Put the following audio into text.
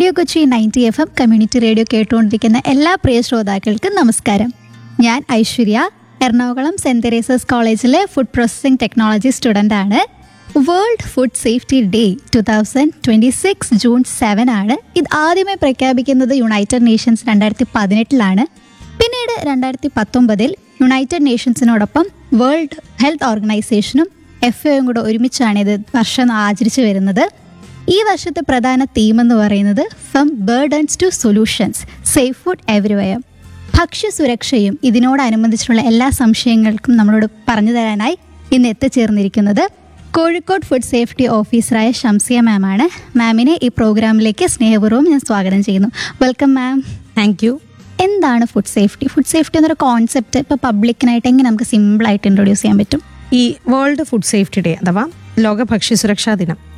radio Kochi ninety F M community radio കേട്ടുകൊണ്ടിരിക്കുന്ന എല്ലാ പ്രിയ ശ്രോതാക്കൾക്കും നമസ്കാരം ഞാൻ ഐശ്വര്യ എറണാകുളം സെൻറ് തെരേസസ് കോളേജിലെ ഫുഡ് പ്രോസസ്സിംഗ് ടെക്നോളജി സ്റ്റുഡൻ്റ് ആണ് world food safety day two thousand twenty six June seven ആണ് ഇത് ആദ്യമേ പ്രഖ്യാപിക്കുന്നത് യുണൈറ്റഡ് നേഷൻസ് രണ്ടായിരത്തി പതിനെട്ടിലാണ് പിന്നീട് രണ്ടായിരത്തി പത്തൊമ്പതിൽ യുണൈറ്റഡ് നേഷൻസിനോടൊപ്പം വേൾഡ് ഹെൽത്ത് ഓർഗനൈസേഷനും എഫ് എയും കൂടെ ഒരുമിച്ചാണ് ഇത് വർഷം ആചരിച്ചു വരുന്നത് ഈ വർഷത്തെ പ്രധാന തീം എന്ന് പറയുന്നത് from burdens to solutions safe food everywhere ഭക്ഷ്യസുരക്ഷയും ഇതിനോടനുബന്ധിച്ചുള്ള എല്ലാ സംശയങ്ങൾക്കും നമ്മളോട് പറഞ്ഞു തരാനായി ഇന്ന് എത്തിച്ചേർന്നിരിക്കുന്നത് കോഴിക്കോട് ഫുഡ് സേഫ്റ്റി ഓഫീസറായ ഷംസിയ മാം ആണ് മാമിനെ ഈ പ്രോഗ്രാമിലേക്ക് സ്നേഹപൂർവ്വം ഞാൻ സ്വാഗതം ചെയ്യുന്നു വെൽക്കം മാം താങ്ക് യു എന്താണ് ഫുഡ് സേഫ്റ്റി ഫുഡ് സേഫ്റ്റി എന്നൊരു കോൺസെപ്റ്റ് ഇപ്പോൾ പബ്ലിക്കിനായിട്ട് എങ്ങനെ നമുക്ക് സിമ്പിളായിട്ട് ഇൻട്രൊഡ്യൂസ് ചെയ്യാൻ പറ്റും ഈ വേൾഡ് ഫുഡ് സേഫ്റ്റി ഡേ അഥവാ ലോക ഭക്ഷ്യസുരക്ഷാ ദിനം